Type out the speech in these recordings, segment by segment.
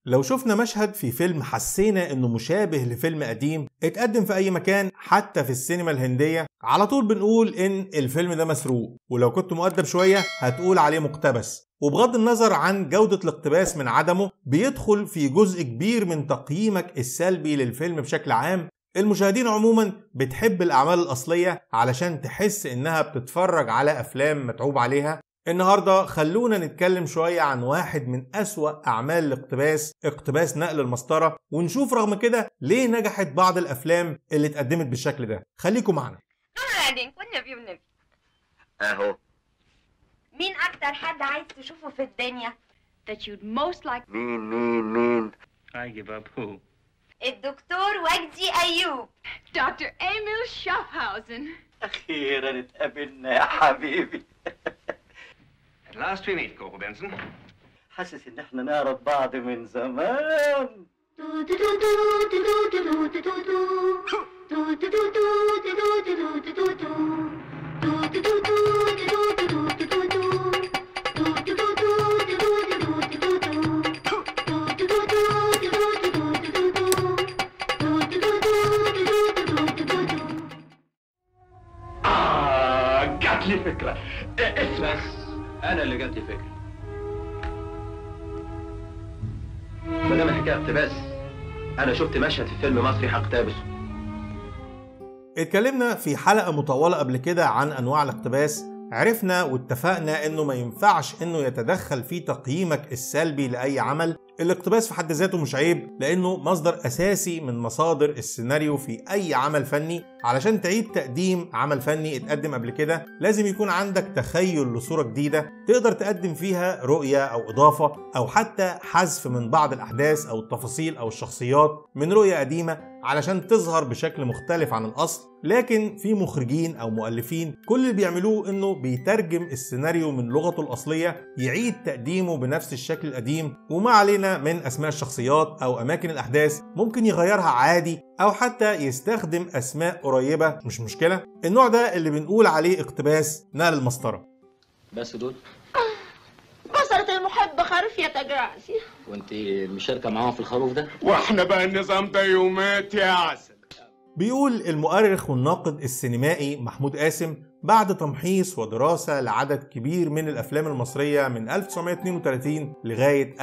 لو شفنا مشهد في فيلم حسينا انه مشابه لفيلم قديم اتقدم في اي مكان حتى في السينما الهندية على طول بنقول ان الفيلم ده مسروق ولو كنت مؤدب شوية هتقول عليه مقتبس وبغض النظر عن جودة الاقتباس من عدمه بيدخل في جزء كبير من تقييمك السلبي للفيلم بشكل عام المشاهدين عموما بتحب الأعمال الأصلية علشان تحس إنها بتتفرج على أفلام متعوب عليها النهاردة خلونا نتكلم شوية عن واحد من أسوأ أعمال الاقتباس اقتباس نقل المسطرة ونشوف رغم كده ليه نجحت بعض الأفلام اللي اتقدمت بالشكل ده خليكم معنا بعدين والنبي والنبي اهو مين أكتر حد عايز تشوفه في الدنيا؟ that you'd most like مين مين مين I give up who? الدكتور وجدي أيوب Dr. Emil Schaffhausen. اخيرا اتقابلنا يا حبيبي At last we meet, Corporal Benson. حاسس ان احنا نعرف بعض من زمان آه جات لي فكرة اسمع انا اللي جات لي فكره ما دام الحكايه اقتباس انا شفت مشهد في فيلم مصري هقتبسه اتكلمنا في حلقة مطولة قبل كده عن أنواع الاقتباس عرفنا واتفقنا انه ما ينفعش انه يتدخل في تقييمك السلبي لاي عمل الاقتباس في حد ذاته مش عيب لانه مصدر اساسي من مصادر السيناريو في اي عمل فني علشان تعيد تقديم عمل فني اتقدم قبل كده لازم يكون عندك تخيل لصورة جديدة تقدر تقدم فيها رؤية او اضافة او حتى حذف من بعض الاحداث او التفاصيل او الشخصيات من رؤية قديمة علشان تظهر بشكل مختلف عن الاصل لكن في مخرجين او مؤلفين كل اللي بيعملوه انه بيترجم السيناريو من لغته الاصليه يعيد تقديمه بنفس الشكل القديم وما علينا من اسماء الشخصيات او اماكن الاحداث ممكن يغيرها عادي او حتى يستخدم اسماء قريبه مش مشكله النوع ده اللي بنقول عليه اقتباس نقل المسطره بس دول كسرت المحب خرفية جراسي وانت مشاركه معاهم في الخروف ده واحنا بقى النظام ده يومات يا عسل بيقول المؤرخ والناقد السينمائي محمود قاسم بعد تمحيص ودراسة لعدد كبير من الأفلام المصرية من 1932 لغاية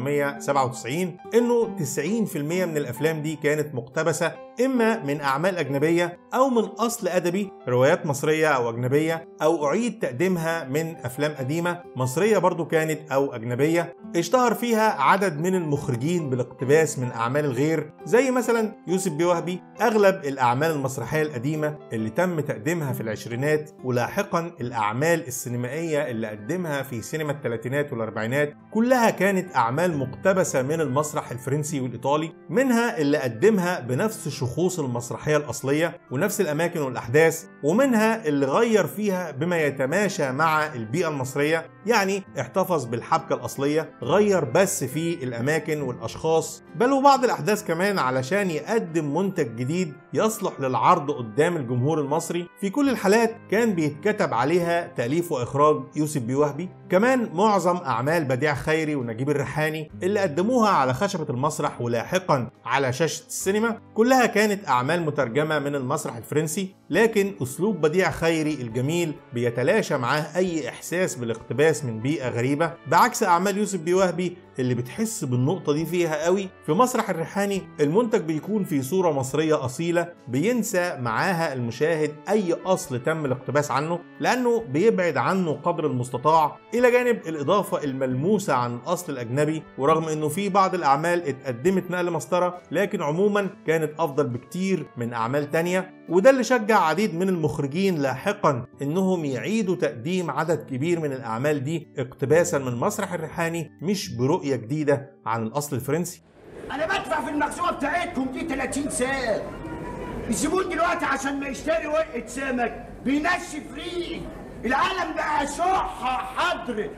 1997 إنه 90% من الأفلام دي كانت مقتبسة إما من أعمال أجنبية أو من أصل أدبي روايات مصرية أو أجنبية أو أعيد تقديمها من أفلام قديمة مصرية برضو كانت أو أجنبية اشتهر فيها عدد من المخرجين بالاقتباس من أعمال الغير زي مثلا يوسف بوهبي أغلب الأعمال المسرحية القديمة اللي تم تقديمها في العشرينات ولاحقا الأعمال السينمائية اللي قدمها في سينما الثلاثينات والأربعينات كلها كانت أعمال مقتبسة من المسرح الفرنسي والإيطالي منها اللي قدمها بنفس شخوص المسرحية الأصلية ونفس الأماكن والأحداث ومنها اللي غير فيها بما يتماشى مع البيئة المصرية يعني احتفظ بالحبكة الأصلية غير بس في الأماكن والأشخاص بل وبعض الأحداث كمان علشان يقدم منتج جديد يصلح للعرض قدام الجمهور المصري في كل الحالات كان بيتكتب عليها تأليف وإخراج يوسف بيوهبي كمان معظم أعمال بديع خيري ونجيب الريحاني اللي قدموها على خشبة المسرح ولاحقا على شاشة السينما كلها كانت أعمال مترجمة من المسرح الفرنسي لكن أسلوب بديع خيري الجميل بيتلاشى معاه أي إحساس بالاقتباس من بيئة غريبة بعكس أعمال يوسف بيوهبي اللي بتحس بالنقطة دي فيها قوي في مسرح الريحاني المنتج بيكون في صورة مصرية أصيلة بينسى معاها المشاهد أي أصل تم الاقتباس عنه لأنه بيبعد عنه قدر المستطاع إلى جانب الإضافة الملموسة عن الأصل الأجنبي ورغم إنه في بعض الأعمال اتقدمت نقل مسطرة لكن عموما كانت أفضل بكتير من أعمال تانية وده اللي شجع عديد من المخرجين لاحقا انهم يعيدوا تقديم عدد كبير من الاعمال دي اقتباسا من مسرح الريحاني مش برؤيه جديده عن الاصل الفرنسي انا بدفع في المخزوقه بتاعتكم دي 30 سنت الزبون دلوقتي عشان ما يشتري ورقه سمك بينشف ريقي العالم بقى شح حضر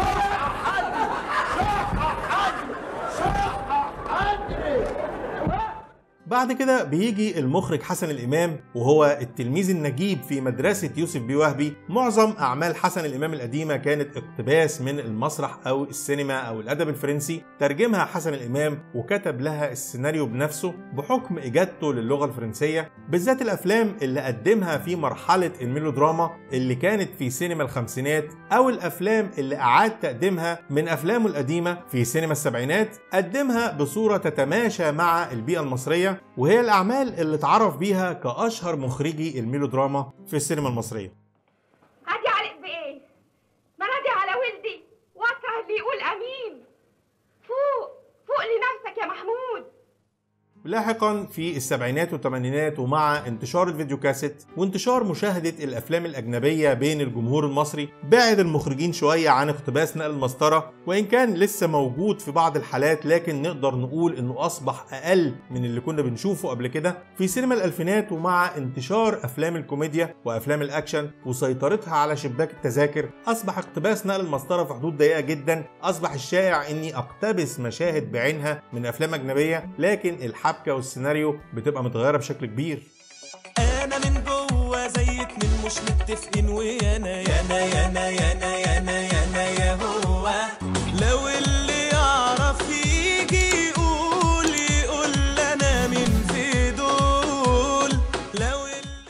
شح حضر شح حضر شح حضر بعد كده بيجي المخرج حسن الإمام وهو التلميذ النجيب في مدرسة يوسف بيه وهبي معظم أعمال حسن الإمام القديمة كانت اقتباس من المسرح أو السينما أو الأدب الفرنسي ترجمها حسن الإمام وكتب لها السيناريو بنفسه بحكم إجادته للغة الفرنسية بالذات الأفلام اللي قدمها في مرحلة الميلودراما اللي كانت في سينما الخمسينات أو الأفلام اللي أعاد تقديمها من أفلامه القديمة في سينما السبعينات قدمها بصورة تتماشى مع البيئة المصرية وهي الأعمال اللي اتعرف بيها كأشهر مخرجي الميلودراما في السينما المصرية عادي عليك بايه ما نادي على ولدي واكره اللي يقول امين فوق فوق لنفسك يا محمود لاحقا في السبعينات والثمانينات ومع انتشار الفيديو كاسيت وانتشار مشاهدة الأفلام الأجنبية بين الجمهور المصري بعد المخرجين شوية عن اقتباس نقل المسطرة وإن كان لسه موجود في بعض الحالات لكن نقدر نقول إنه أصبح أقل من اللي كنا بنشوفه قبل كده في سينما الألفينات ومع انتشار أفلام الكوميديا وأفلام الأكشن وسيطرتها على شباك التذاكر أصبح اقتباس نقل المسطرة في حدود ضيقة جدا أصبح الشائع إني أقتبس مشاهد بعينها من أفلام أجنبية لكن الحبكة والسيناريو بتبقى متغيرة بشكل كبير انا من جوه زي اتنين مش متفقين ويانا يانا يانا يانا يانا يانا يا هو لو اللي يعرف يجي يقول يقول انا من في دول لو اللي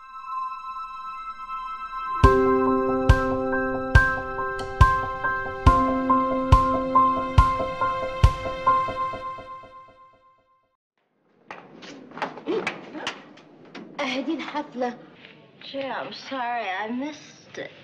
اهدي الحفلة Gee, I'm sorry I missed it.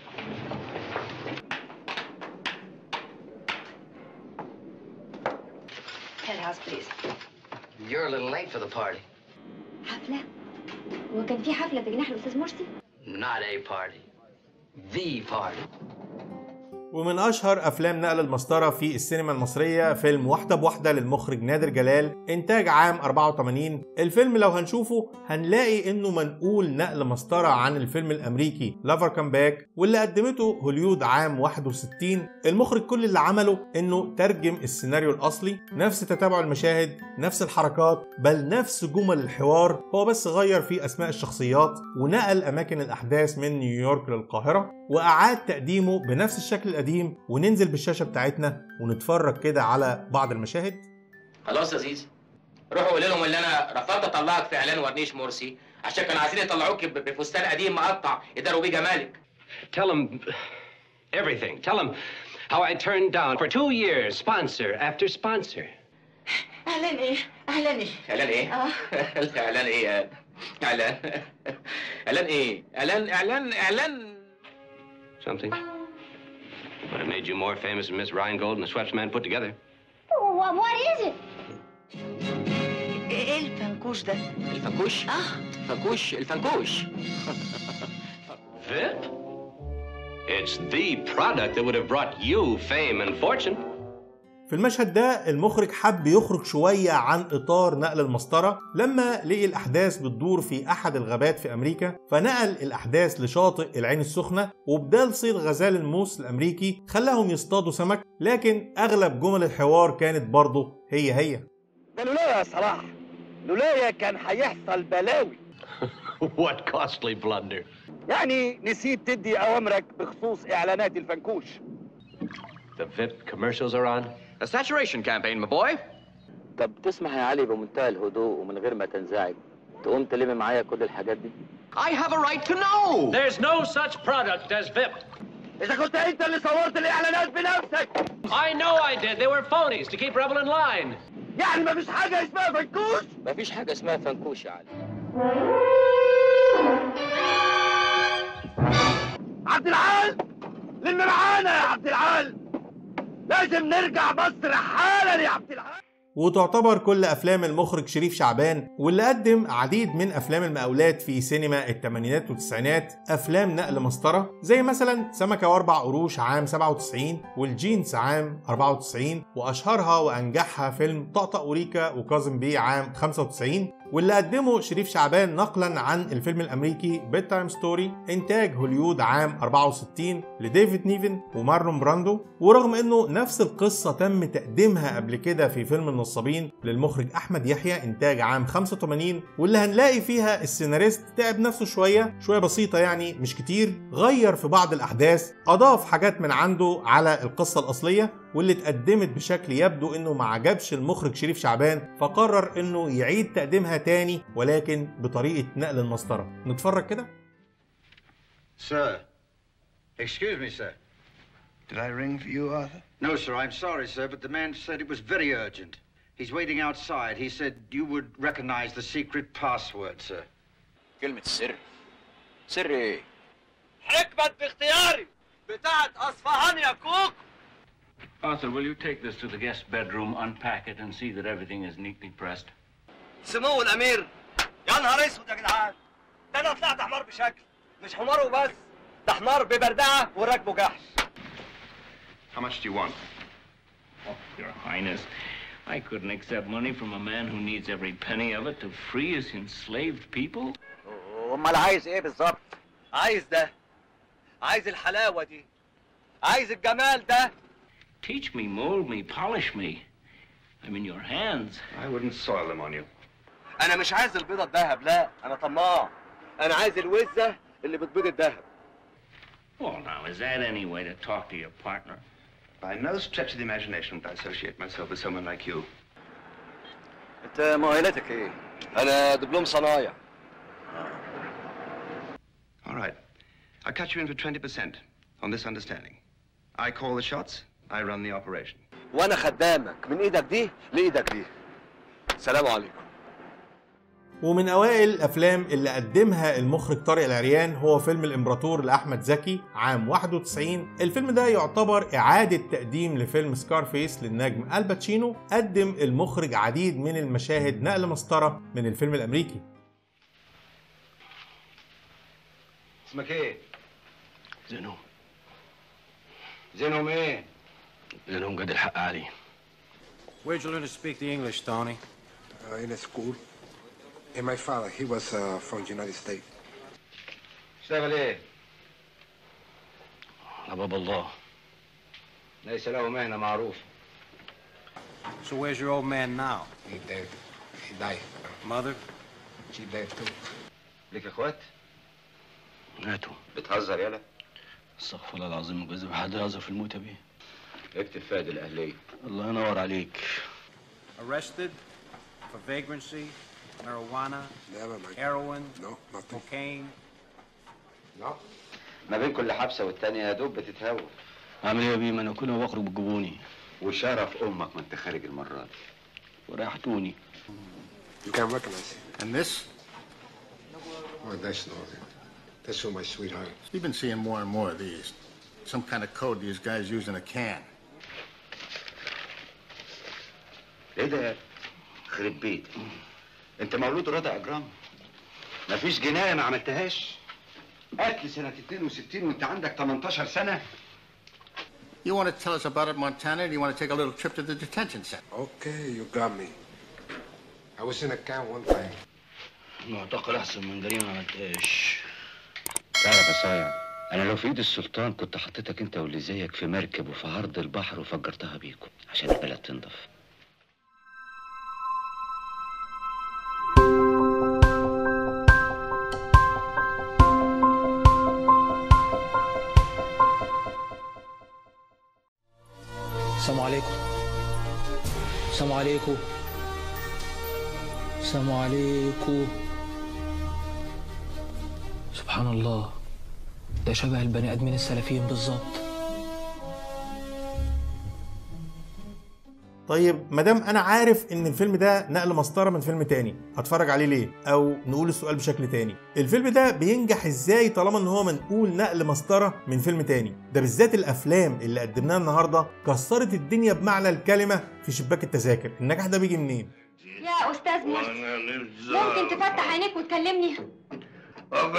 Penthouse please You're a little late for the party. حفلة وكان في حفلة في جناح الأستاذ مرسي Not a party. The party. ومن اشهر افلام نقل المسطره في السينما المصريه فيلم واحده بواحده للمخرج نادر جلال انتاج عام 84 الفيلم لو هنشوفه هنلاقي انه منقول نقل مسطره عن الفيلم الامريكي لافر كام باك واللي قدمته هوليود عام 61 المخرج كل اللي عمله انه ترجم السيناريو الاصلي نفس تتابع المشاهد نفس الحركات بل نفس جمل الحوار هو بس غير في اسماء الشخصيات ونقل اماكن الاحداث من نيويورك للقاهره واعاد تقديمه بنفس الشكل القديم وننزل بالشاشه بتاعتنا ونتفرج كده على بعض المشاهد خلاص يا زيزي روحوا قولوا لهم ان انا رفضت اطلعك في اعلان ورنيش مرسي عشان كانوا عايزين يطلعوك ب- بفستان قديم مقطع يداروا بيه جمالك Tell them everything. Tell them how I turned down for two years sponsor after sponsor. اهلا ايه اهلا ايه اعلان ايه؟ آه. اعلان ايه؟ اعلان اعلان ايه؟ اعلان اعلان اعلان Something. Would have made you more famous than Miss Rheingold and the Swept man put together. what, what is it ايه الفنكوش ده؟ الفنكوش؟ اه فنكوش الفنكوش Vip? It's the product that would have brought you fame and fortune. في المشهد ده المخرج حب يخرج شوية عن إطار نقل المسطرة لما لقي الأحداث بتدور في أحد الغابات في أمريكا فنقل الأحداث لشاطئ العين السخنة وبدال صيد غزال الموس الأمريكي خلاهم يصطادوا سمك لكن أغلب جمل الحوار كانت برضه هي هي ده لولايا يا صلاح لولايا كان هيحصل بلاوي what costly blunder. يعني نسيت تدي اوامرك بخصوص اعلانات الفنكوش The VIP commercials are on. A saturation campaign, my boy. طب تسمح يا علي بمنتهى الهدوء ومن غير ما تنزعج تقوم تلم معايا كل الحاجات دي I have a right to know. There's no such product as VIP. اذا كنت انت اللي صورت الاعلانات بنفسك I know I did. They were phonies to keep Rebel in line. يعني مفيش حاجه اسمها فنكوش مفيش حاجه اسمها فنكوش يا علي عبد العال لم معانا يا عبد العال لازم نرجع مصر حالا يا عبد العال وتعتبر كل افلام المخرج شريف شعبان واللي قدم عديد من افلام المقاولات في سينما الثمانينات والتسعينات افلام نقل مسطره زي مثلا سمكه واربع قروش عام 97 والجينز عام 94 واشهرها وانجحها فيلم طقطق وريكا وكاظم بيه عام 95 واللي قدمه شريف شعبان نقلا عن الفيلم الامريكي بيت تايم ستوري انتاج هوليود عام 64 لديفيد نيفن ومارلون براندو ورغم انه نفس القصه تم تقديمها قبل كده في فيلم النصابين للمخرج احمد يحيى انتاج عام 85 واللي هنلاقي فيها السيناريست تعب نفسه شويه شويه بسيطه يعني مش كتير غير في بعض الاحداث اضاف حاجات من عنده على القصه الاصليه واللي اتقدمت بشكل يبدو انه ما عجبش المخرج شريف شعبان فقرر انه يعيد تقديمها تاني ولكن بطريقه نقل المسطره نتفرج كده Sir. Excuse me, sir. Did I ring for you, Arthur? No, sir, I'm sorry, sir, but the man said it was very urgent. He's waiting outside. He said you would recognize the secret password, sir. كلمة السر سر ايه؟ حكمة باختياري بتاعت أصفهان يا كوك Arthur, will you take this to the guest bedroom, unpack it, and see that everything is neatly pressed? سمو الأمير يا نهار أسود يا جدعان ده أنا طلعت حمار بشكل مش حمار وبس ده حمار ببردعة وراكبه جحش How much do you want? Oh, Your Highness, I couldn't accept money from a man who needs every penny of it to free his enslaved people. أمال عايز إيه بالظبط؟ عايز ده عايز الحلاوة دي عايز الجمال ده Teach me, mold me, polish me. I'm in your hands. I wouldn't soil them on you. أنا مش عايز البيضة الذهب لا أنا طماع أنا عايز الوزة اللي بتبيض الذهب Well, now, is that any way to talk to your partner? By no stretch of the imagination would I associate myself with someone like you. أنت مؤهلاتك إيه؟ أنا دبلوم صنايع All right. I'll cut you in for 20% on this understanding. I call the shots, I run the operation. وأنا خدامك من إيدك دي لإيدك دي سلام عليكم ومن اوائل الافلام اللي قدمها المخرج طارق العريان هو فيلم الامبراطور لاحمد زكي عام 91 الفيلم ده يعتبر اعاده تقديم لفيلم سكارفيس للنجم الباتشينو قدم المخرج عديد من المشاهد نقل مسطره من الفيلم الامريكي اسمك ايه؟ زينهم زينهم ايه؟ زينهم قد الحق علي Where'd you learn to speak the English, Tony? Uh, in a school. And my father, he was uh, from the United States. اشتغل ايه؟ على باب الله ليس له مهنة معروفة. So where's your old man now? He dead. He died. Mother? She dead too. ليك اخوات؟ ماتوا بتهزر يالا؟ استغفر الله العظيم الجزء حد يهزر في الموتى بيه اكتب فاد الأهلية. الله ينور عليك Arrested for vagrancy, marijuana, Never, my heroin, No, nothing. cocaine. No. ما بين كل حبسة والتانية يا دوب بتتهوى. عامل ايه يا بيه ما انا كل ما بخرج بتجيبوني وشرف أمك ما أنت خارج المرة دي. وريحتوني You can recognize it. And this? Oh, that's no. That's for my sweetheart. We've been seeing more and more of these. Some kind of code these guys use in a can. ايه ده؟ خرب بيتك. انت مولود رضا اجرام. مفيش جنايه ما عملتهاش. قتل سنه 62 وانت عندك 18 سنه. You want to tell us about it, Montana, or do you want to take a little trip to the detention center? Okay, you got me. I was in a can one time. معتقل احسن من جريمه ما عملتهاش تعرف يا صايع انا لو في ايد السلطان كنت حطيتك انت واللي زيك في مركب وفي عرض البحر وفجرتها بيكم عشان البلد تنضف. السلام عليكم السلام عليكم السلام عليكم سبحان الله ده شبه البني ادمين السلفيين بالظبط طيب مادام انا عارف ان الفيلم ده نقل مسطره من فيلم تاني هتفرج عليه ليه او نقول السؤال بشكل تاني الفيلم ده بينجح ازاي طالما ان هو منقول نقل مسطره من فيلم تاني ده بالذات الافلام اللي قدمناها النهارده كسرت الدنيا بمعنى الكلمه في شباك التذاكر النجاح ده بيجي منين يا استاذ ممكن تفتح عينيك وتكلمني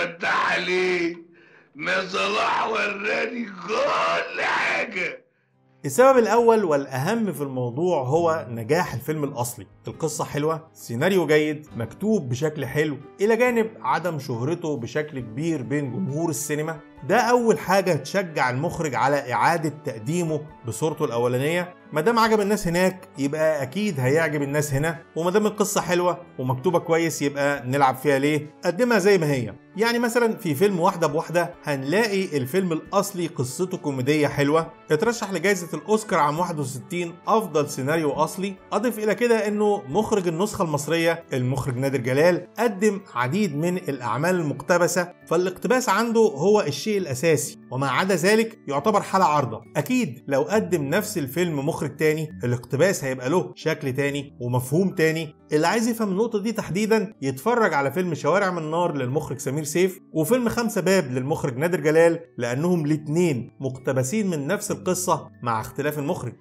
افتح عليك ما صلاح وراني كل حاجة السبب الأول والأهم في الموضوع هو نجاح الفيلم الأصلي القصة حلوة سيناريو جيد مكتوب بشكل حلو إلى جانب عدم شهرته بشكل كبير بين جمهور السينما ده أول حاجة تشجع المخرج على إعادة تقديمه بصورته الأولانية ما دام عجب الناس هناك يبقى أكيد هيعجب الناس هنا وما دام القصة حلوة ومكتوبة كويس يبقى نلعب فيها ليه؟ قدمها زي ما هي يعني مثلا في فيلم واحدة بواحدة هنلاقي الفيلم الأصلي قصته كوميدية حلوة اترشح لجائزة الأوسكار عام 61 أفضل سيناريو أصلي أضف إلى كده إنه مخرج النسخة المصرية المخرج نادر جلال قدم عديد من الأعمال المقتبسة فالاقتباس عنده هو الشيء الأساسي وما عدا ذلك يعتبر حالة عارضة أكيد لو قدم نفس الفيلم مخرج تاني الاقتباس هيبقى له شكل تاني ومفهوم تاني اللي عايز يفهم النقطة دي تحديدا يتفرج على فيلم شوارع من نار للمخرج سمير سيف وفيلم خمسة باب للمخرج نادر جلال لأنهم الاتنين مقتبسين من نفس القصة مع اختلاف المخرج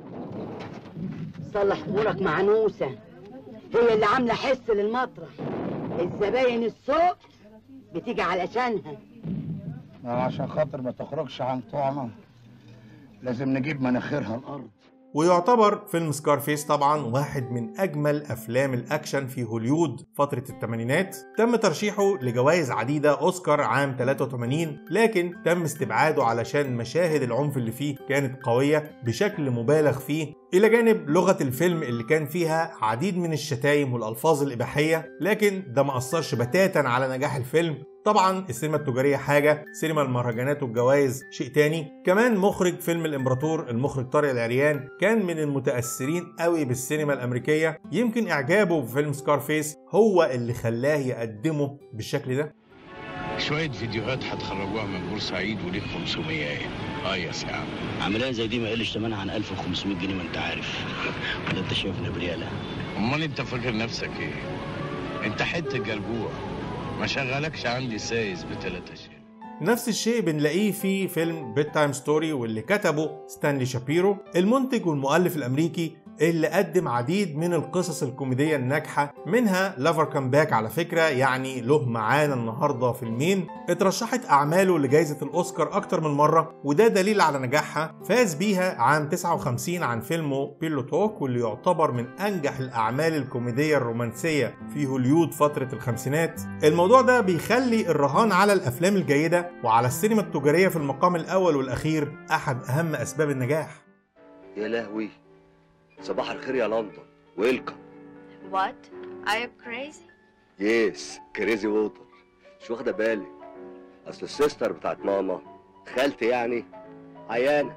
صلح امورك مع نوسه هي اللي عامله حس للمطرح الزباين السوق بتيجي علشانها عشان خاطر ما تخرجش عن طعمه لازم نجيب مناخيرها الارض ويعتبر فيلم سكارفيس طبعا واحد من اجمل افلام الاكشن في هوليود فتره الثمانينات تم ترشيحه لجوائز عديده اوسكار عام 83 لكن تم استبعاده علشان مشاهد العنف اللي فيه كانت قويه بشكل مبالغ فيه الى جانب لغه الفيلم اللي كان فيها عديد من الشتايم والالفاظ الاباحيه لكن ده ما اثرش بتاتا على نجاح الفيلم طبعا السينما التجارية حاجة سينما المهرجانات والجوائز شيء تاني كمان مخرج فيلم الامبراطور المخرج طارق العريان كان من المتأثرين قوي بالسينما الأمريكية يمكن إعجابه بفيلم سكارفيس هو اللي خلاه يقدمه بالشكل ده شوية فيديوهات هتخرجوها من بورسعيد وليك 500 اه يا عم عملية زي دي ما يقلش ثمنها عن 1500 جنيه ما انت عارف ولا انت شايفنا بريالة امال انت فاكر نفسك ايه انت حتة جرجوع ما شغلكش عندي سايس بتلاتة شيء نفس الشيء بنلاقيه في فيلم بيت تايم ستوري واللي كتبه ستانلي شابيرو المنتج والمؤلف الامريكي اللي قدم عديد من القصص الكوميدية الناجحة منها لافر كام باك على فكرة يعني له معانا النهاردة فيلمين اترشحت أعماله لجائزة الأوسكار أكتر من مرة وده دليل على نجاحها فاز بيها عام 59 عن فيلمه بيلو توك واللي يعتبر من أنجح الأعمال الكوميدية الرومانسية في هوليود فترة الخمسينات الموضوع ده بيخلي الرهان على الأفلام الجيدة وعلى السينما التجارية في المقام الأول والأخير أحد أهم أسباب النجاح يا لهوي صباح الخير يا لندن ويلكم What? Are you crazy? يس كريزي ووتر مش واخده بالك اصل السيستر بتاعت ماما خالتي يعني عيانه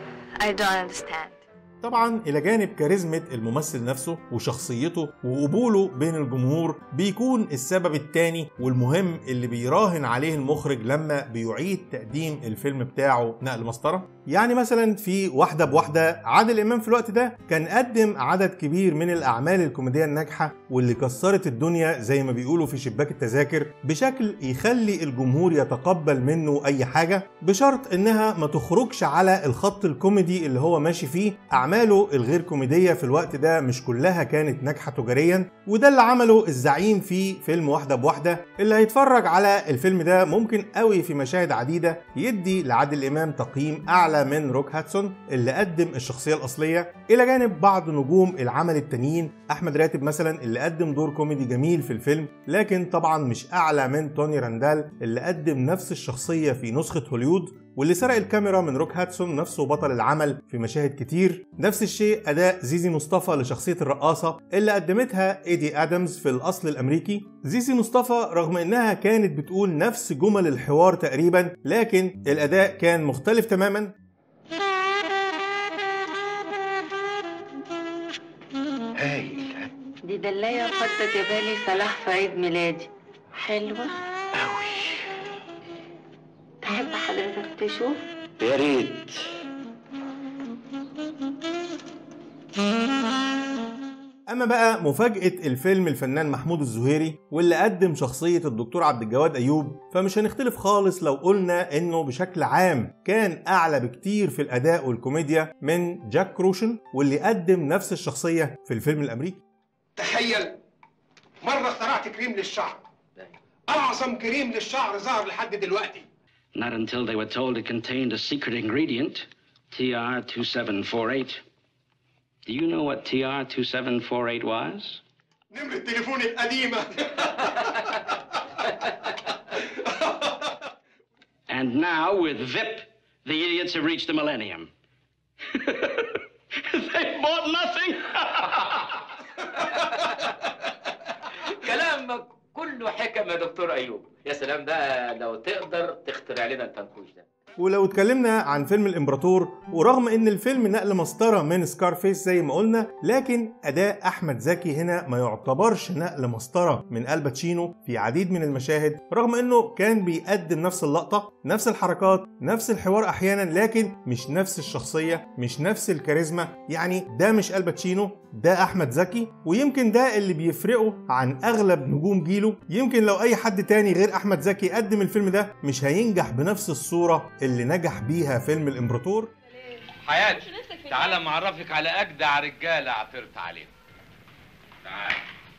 I don't understand. طبعا الى جانب كاريزمة الممثل نفسه وشخصيته وقبوله بين الجمهور بيكون السبب التاني والمهم اللي بيراهن عليه المخرج لما بيعيد تقديم الفيلم بتاعه نقل مسطرة يعني مثلا في واحدة بواحدة عادل إمام في الوقت ده كان قدم عدد كبير من الأعمال الكوميدية الناجحة واللي كسرت الدنيا زي ما بيقولوا في شباك التذاكر بشكل يخلي الجمهور يتقبل منه أي حاجة بشرط إنها ما تخرجش على الخط الكوميدي اللي هو ماشي فيه أعماله الغير كوميدية في الوقت ده مش كلها كانت ناجحة تجاريا وده اللي عمله الزعيم في فيلم واحدة بواحدة اللي هيتفرج على الفيلم ده ممكن قوي في مشاهد عديدة يدي لعادل إمام تقييم أعلى من روك هاتسون اللي قدم الشخصية الأصلية إلى جانب بعض نجوم العمل التانيين أحمد راتب مثلا اللي قدم دور كوميدي جميل في الفيلم لكن طبعا مش أعلى من توني راندال اللي قدم نفس الشخصية في نسخة هوليود واللي سرق الكاميرا من روك هاتسون نفسه بطل العمل في مشاهد كتير نفس الشيء أداء زيزي مصطفى لشخصية الرقاصة اللي قدمتها إيدي آدمز في الأصل الأمريكي زيزي مصطفى رغم إنها كانت بتقول نفس جمل الحوار تقريبا لكن الأداء كان مختلف تماما هايل دي دلاية خطة جبالي صلاح في عيد ميلادي حلوة أوي تحب حضرتك تشوف؟ يا ريت اما بقى مفاجأة الفيلم الفنان محمود الزهيري واللي قدم شخصية الدكتور عبد الجواد ايوب فمش هنختلف خالص لو قلنا انه بشكل عام كان اعلى بكتير في الاداء والكوميديا من جاك كروشن واللي قدم نفس الشخصية في الفيلم الامريكي تخيل مرة اخترعت كريم للشعر أعظم كريم للشعر ظهر لحد دلوقتي Not until they were told it contained a secret ingredient TR 2748. Do you know what TR 2748 was? نمرة تليفوني القديمة And now, with VIP, the idiots have reached the millennium. they bought nothing. كلامك كله حكم يا دكتور ايوب يا سلام بقى لو تقدر تخترع لنا التنكوش ده ولو اتكلمنا عن فيلم الامبراطور ورغم ان الفيلم نقل مسطره من سكارفيس زي ما قلنا لكن اداء احمد زكي هنا ما يعتبرش نقل مسطره من الباتشينو في عديد من المشاهد رغم انه كان بيقدم نفس اللقطه نفس الحركات نفس الحوار احيانا لكن مش نفس الشخصيه مش نفس الكاريزما يعني ده مش الباتشينو ده احمد زكي ويمكن ده اللي بيفرقه عن اغلب نجوم جيله يمكن لو اي حد تاني غير احمد زكي قدم الفيلم ده مش هينجح بنفس الصوره اللي نجح بيها فيلم الامبراطور حياتي تعالى معرفك على اجدع رجاله عثرت عليهم تعال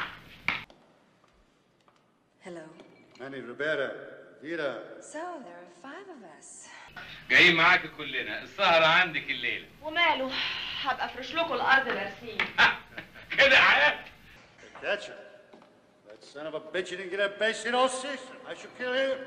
Hello. Manny Rivera, Vita. So there are five of us. جايين معاك كلنا السهره عندك الليله وماله هبقى افرش لكم الارض برسيم كده حياتي Catch him. That son of a bitch didn't get a base in all season. I should kill him.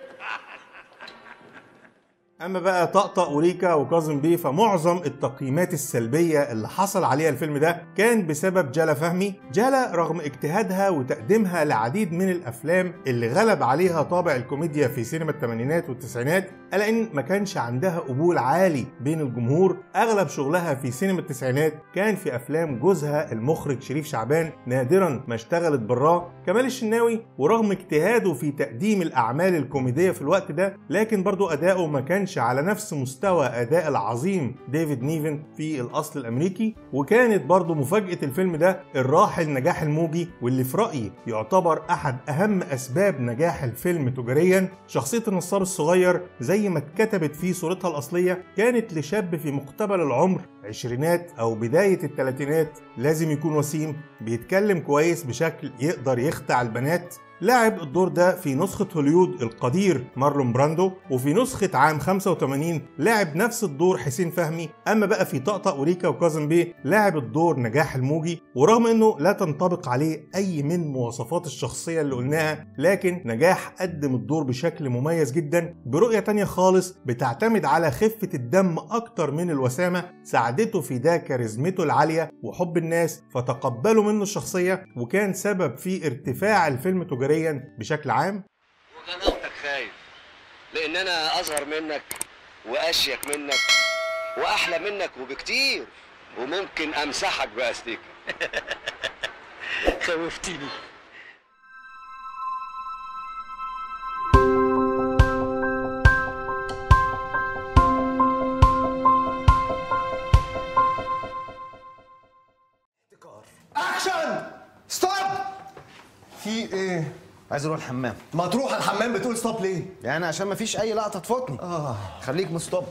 اما بقى طقطق وريكا وكاظم بيه فمعظم التقييمات السلبيه اللي حصل عليها الفيلم ده كان بسبب جالا فهمي جالا رغم اجتهادها وتقديمها لعديد من الافلام اللي غلب عليها طابع الكوميديا في سينما الثمانينات والتسعينات الا ان ما كانش عندها قبول عالي بين الجمهور اغلب شغلها في سينما التسعينات كان في افلام جوزها المخرج شريف شعبان نادرا ما اشتغلت براه كمال الشناوي ورغم اجتهاده في تقديم الاعمال الكوميديه في الوقت ده لكن برضو اداؤه ما كانش على نفس مستوى اداء العظيم ديفيد نيفن في الاصل الامريكي وكانت برضو مفاجاه الفيلم ده الراحل نجاح الموجي واللي في رايي يعتبر احد اهم اسباب نجاح الفيلم تجاريا شخصيه النصاب الصغير زي ما اتكتبت في صورتها الاصليه كانت لشاب في مقتبل العمر عشرينات او بدايه الثلاثينات لازم يكون وسيم بيتكلم كويس بشكل يقدر يخدع البنات لعب الدور ده في نسخة هوليود القدير مارلون براندو وفي نسخة عام 85 لعب نفس الدور حسين فهمي أما بقى في طقطق وريكا وكاظم بيه لعب الدور نجاح الموجي ورغم أنه لا تنطبق عليه أي من مواصفات الشخصية اللي قلناها لكن نجاح قدم الدور بشكل مميز جدا برؤية تانية خالص بتعتمد على خفة الدم أكتر من الوسامة ساعدته في ده كاريزمته العالية وحب الناس فتقبلوا منه الشخصية وكان سبب في ارتفاع الفيلم تجاريا بشكل عام وغلاوتك خايف لان انا اصغر منك واشيك منك واحلى منك وبكتير وممكن امسحك باستيكه خوفتني اكشن ستوب في ايه عايز اروح الحمام ما تروح الحمام بتقول ستوب ليه يعني عشان ما فيش اي لقطه تفوتني اه خليك مستوب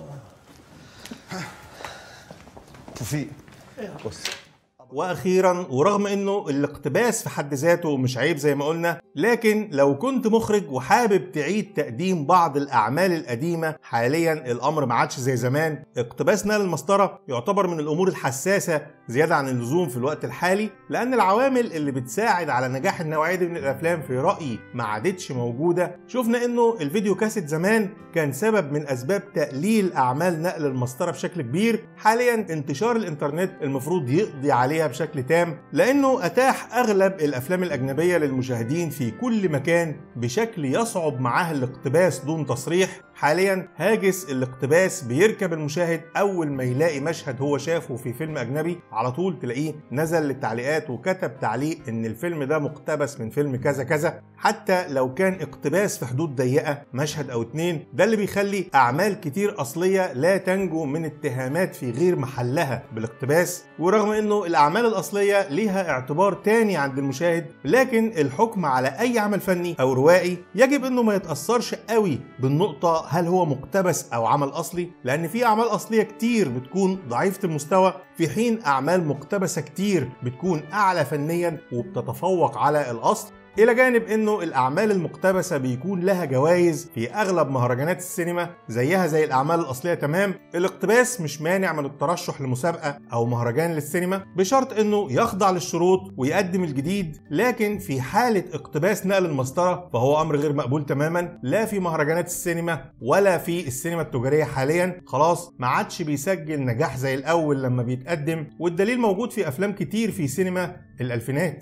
توفيق بص واخيرا ورغم انه الاقتباس في حد ذاته مش عيب زي ما قلنا لكن لو كنت مخرج وحابب تعيد تقديم بعض الاعمال القديمه حاليا الامر ما عادش زي زمان اقتباس نقل المسطره يعتبر من الامور الحساسه زياده عن اللزوم في الوقت الحالي لان العوامل اللي بتساعد على نجاح النوعيه دي من الافلام في رايي ما عادتش موجوده شفنا انه الفيديو كاسيت زمان كان سبب من اسباب تقليل اعمال نقل المسطره بشكل كبير حاليا انتشار الانترنت المفروض يقضي عليها بشكل تام لانه اتاح اغلب الافلام الاجنبيه للمشاهدين في كل مكان بشكل يصعب معاه الاقتباس دون تصريح حاليا هاجس الاقتباس بيركب المشاهد اول ما يلاقي مشهد هو شافه في فيلم اجنبي على طول تلاقيه نزل للتعليقات وكتب تعليق ان الفيلم ده مقتبس من فيلم كذا كذا حتى لو كان اقتباس في حدود ضيقه مشهد او اتنين ده اللي بيخلي اعمال كتير اصليه لا تنجو من اتهامات في غير محلها بالاقتباس ورغم انه الاعمال الاصليه ليها اعتبار تاني عند المشاهد لكن الحكم على اي عمل فني او روائي يجب انه ما يتاثرش قوي بالنقطه هل هو مقتبس او عمل اصلي لان في اعمال اصليه كتير بتكون ضعيفه المستوى في حين اعمال مقتبسه كتير بتكون اعلى فنيا وبتتفوق على الاصل الى جانب انه الاعمال المقتبسه بيكون لها جوائز في اغلب مهرجانات السينما زيها زي الاعمال الاصليه تمام الاقتباس مش مانع من الترشح لمسابقه او مهرجان للسينما بشرط انه يخضع للشروط ويقدم الجديد لكن في حاله اقتباس نقل المسطره فهو امر غير مقبول تماما لا في مهرجانات السينما ولا في السينما التجاريه حاليا خلاص ما عادش بيسجل نجاح زي الاول لما بيتقدم والدليل موجود في افلام كتير في سينما الالفينات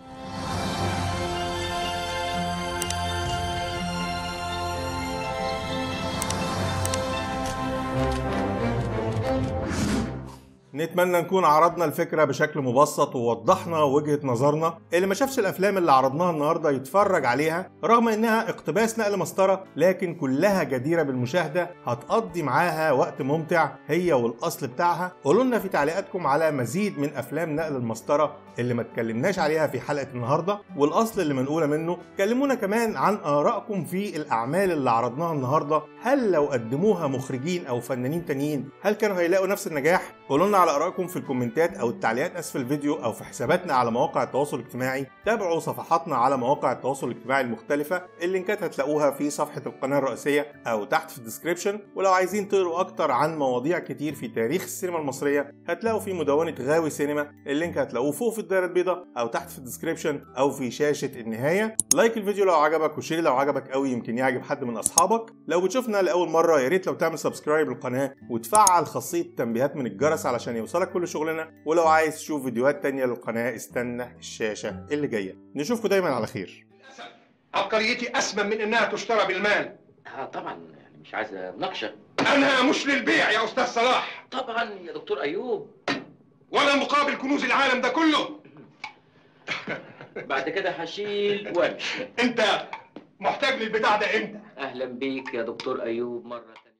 نتمنى نكون عرضنا الفكرة بشكل مبسط ووضحنا وجهة نظرنا اللي ما شافش الأفلام اللي عرضناها النهاردة يتفرج عليها رغم إنها اقتباس نقل مسطرة لكن كلها جديرة بالمشاهدة هتقضي معاها وقت ممتع هي والأصل بتاعها قولوا لنا في تعليقاتكم على مزيد من أفلام نقل المسطرة اللي ما اتكلمناش عليها في حلقة النهاردة والأصل اللي منقولة منه كلمونا كمان عن آرائكم في الأعمال اللي عرضناها النهاردة هل لو قدموها مخرجين أو فنانين تانيين هل كانوا هيلاقوا نفس النجاح قولوا لنا على ارائكم في الكومنتات او التعليقات اسفل الفيديو او في حساباتنا على مواقع التواصل الاجتماعي تابعوا صفحاتنا على مواقع التواصل الاجتماعي المختلفه اللينكات هتلاقوها في صفحه القناه الرئيسيه او تحت في الديسكريبشن ولو عايزين تقروا اكتر عن مواضيع كتير في تاريخ السينما المصريه هتلاقوا في مدونه غاوي سينما اللينك هتلاقوه فوق في الدايره البيضاء او تحت في الديسكريبشن او في شاشه النهايه لايك الفيديو لو عجبك وشير لو عجبك قوي يمكن يعجب حد من اصحابك لو بتشوفنا لاول مره يا ريت لو تعمل سبسكرايب للقناه وتفعل خاصيه التنبيهات من الجرس علشان يوصلك كل شغلنا ولو عايز تشوف فيديوهات تانية للقناة استنى الشاشة اللي جاية نشوفكم دايما على خير عبقريتي أثمن من إنها تشترى بالمال اه طبعا يعني مش عايز مناقشه أنا مش للبيع يا أستاذ صلاح طبعا يا دكتور ايوب ولا مقابل كنوز العالم ده كله بعد كده هشيل وامشي أنت محتاج للبتاع ده إمتى؟ اهلا بيك يا دكتور ايوب مره تانية